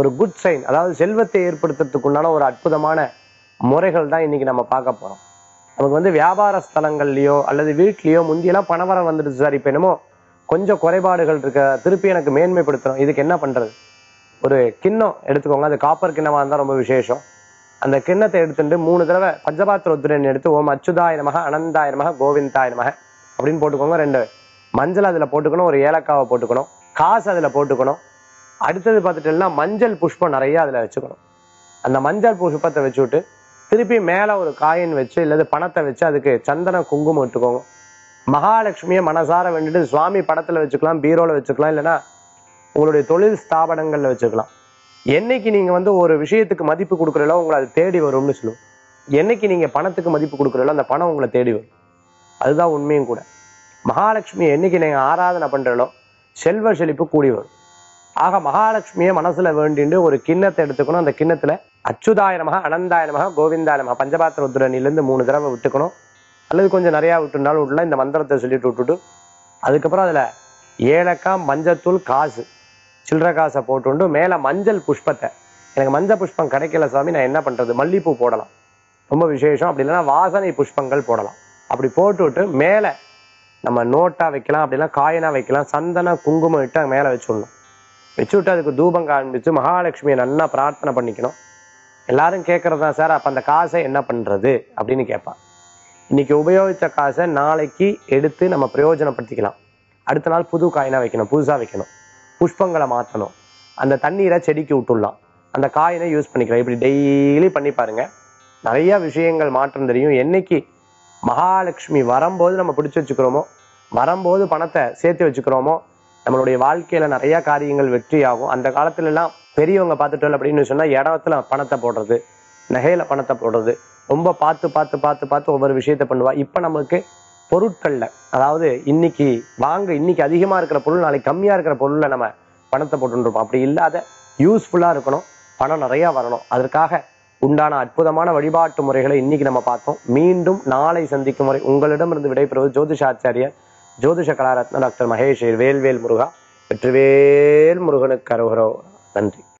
ஒரு good sign அதாவது செல்வத்தை ஏற்படுத்துறதுக்கு உண்டான ஒரு அற்புதமான முறைகள் தான் இன்னைக்கு நம்ம பார்க்க போறோம் நமக்கு வந்து வியாபார ஸ்தலங்கள்லயோ அல்லது வீட்லயோ முந்தியெல்லாம் பணவரம் வந்துடுச்சு சார் இப்போ என்னமோ கொஞ்சம் குறைபாடுகள் இருக்க திருப்பி எனக்கு மேன்மைப்படுத்தணும் இதுக்கு என்ன பண்றது ஒரு கிண்ணம் எடுத்துக்கோங்க அது காப்பர் கிண்ணமா இருந்தா ரொம்ப விசேஷம் அந்த கிண்ணத்தை எடுத்துட்டு மூணு தடவை பஞ்சபாத்திர உத்திரன் எடுத்து ஓம் அச்சுதாய நமக அனந்தாய நமக கோவிந்தாய நமக அப்படின்னு போட்டுக்கோங்க ரெண்டு மஞ்சள் அதுல போட்டுக்கணும் ஒரு ஏலக்காவை போட்டுக்கணும் காசு அதுல போட்டுக்கணும் அடுத்தது பார்த்துட்டீங்கன்னா மஞ்சள் புஷ்பம் நிறைய அதுல வச்சுக்கணும் அந்த மஞ்சள் புஷ்பத்தை வச்சுவிட்டு திருப்பி மேல ஒரு காயின் வச்சு இல்லது பணத்தை வச்சு அதுக்கு சந்தன குங்குமம் இட்டுக்கோங்க மகாலட்சுமியை மனசார வேண்டிட்டு சுவாமி படத்துல வச்சுக்கலாம் பீரோல வச்சுக்கலாம் இல்லைன்னா உங்களுடைய தொழில் ஸ்தாபனங்கள்ல வச்சுக்கலாம் என்னைக்கு நீங்க வந்து ஒரு விஷயத்துக்கு மதிப்பு கொடுக்குறீங்களோ உங்களை அது தேடி வரும்னு சொல்லுவோம் என்னைக்கு நீங்க பணத்துக்கு மதிப்பு கொடுக்குறீங்களோ அந்த பணம் உங்களை தேடி வரும் அதுதான் உண்மையும் கூட மகாலட்சுமி என்னைக்கு நீங்க ஆராதனை பண்றீங்களோ செல்வ செழிப்பு கூடி வரும் ஆக மகாலட்சுமியை மனசுல வேண்டிண்டு ஒரு கிண்ணத்தை எடுத்துக்கணும் அந்த கிண்ணத்துல அச்சுதாய நமக அனந்தாய நமக கோவிந்தாய நமக பஞ்சபாத்திர உத்திரனிலிருந்து மூணு தடவை விட்டுக்கணும் அல்லது கொஞ்சம் நிறையா விட்டுனாலும் விட்டுலாம் இந்த மந்திரத்தை சொல்லிட்டு விட்டுட்டு அதுக்கப்புறம் அதுல ஏலக்காய் மஞ்சத்தூள் காசு சில்லற காசை போட்டுண்டு மேல மஞ்சள் புஷ்பத்தை எனக்கு மஞ்சள் புஷ்பம் கிடைக்கல சாமி நான் என்ன பண்றது மல்லிப்பூ போடலாம் ரொம்ப விசேஷம் அப்படி இல்லைன்னா வாசனை புஷ்பங்கள் போடலாம் அப்படி போட்டுவிட்டு மேல நம்ம நோட்டா வைக்கலாம் அப்படின்னா காயினா வைக்கலாம் சந்தன குங்குமம் இட்டு அங்க மேல வச்சுடணும் வச்சுவிட்டு அதுக்கு தூபம் காண்பிச்சு மகாலட்சுமியை நல்லா பிரார்த்தனை பண்ணிக்கணும் எல்லாரும் கேட்கறது தான் சார் அப்ப அந்த காசை என்ன பண்றது அப்படின்னு கேட்பா இன்னைக்கு உபயோகித்த காசை நாளைக்கு எடுத்து நம்ம பிரயோஜனப்படுத்திக்கலாம் அடுத்த நாள் புது காயினா வைக்கணும் புதுசா வைக்கணும் புஷ்பங்களை மாற்றணும் அந்த தண்ணீரை செடிக்கு விட்டுடலாம் அந்த காயினை யூஸ் பண்ணிக்கலாம் இப்படி டெய்லி பண்ணி பாருங்க நிறைய விஷயங்கள் மாற்றம் தெரியும் என்னைக்கு மகாலட்சுமி வரும்போது நம்ம பிடிச்சு வச்சுக்கிறோமோ வரும்போது பணத்தை சேர்த்து வச்சுக்கிறோமோ நம்மளுடைய வாழ்க்கையில நிறைய காரியங்கள் வெற்றியாகும் அந்த காலத்துல எல்லாம் பெரியவங்க பார்த்துட்டு அப்படின்னு சொன்னா இடத்துல பணத்தை போடுறது நகையில பணத்தை போடுறது ரொம்ப பார்த்து பார்த்து பார்த்து பார்த்து ஒவ்வொரு விஷயத்த பண்ணுவா இப்ப நமக்கு பொருட்கள்ல அதாவது இன்னைக்கு வாங்க இன்னைக்கு அதிகமா இருக்கிற பொருள் நாளைக்கு கம்மியா இருக்கிற பொருள்ல நம்ம பணத்தை போட்டுருப்போம் அப்படி இல்லாத யூஸ்ஃபுல்லா இருக்கணும் பணம் நிறைய வரணும் அதற்காக உண்டான அற்புதமான வழிபாட்டு முறைகளை இன்னைக்கு நம்ம பார்த்தோம் மீண்டும் நாளை சந்திக்கும் முறை உங்களிடமிருந்து விடைபெறுவது ஜோதிஷாச்சாரியர் ஜோதிஷ கலாரத்ன டாக்டர் மகேஷ் வேல்வேல் முருகா வெற்றிவேல் முருகனுக்கு அரோகரோ நன்றி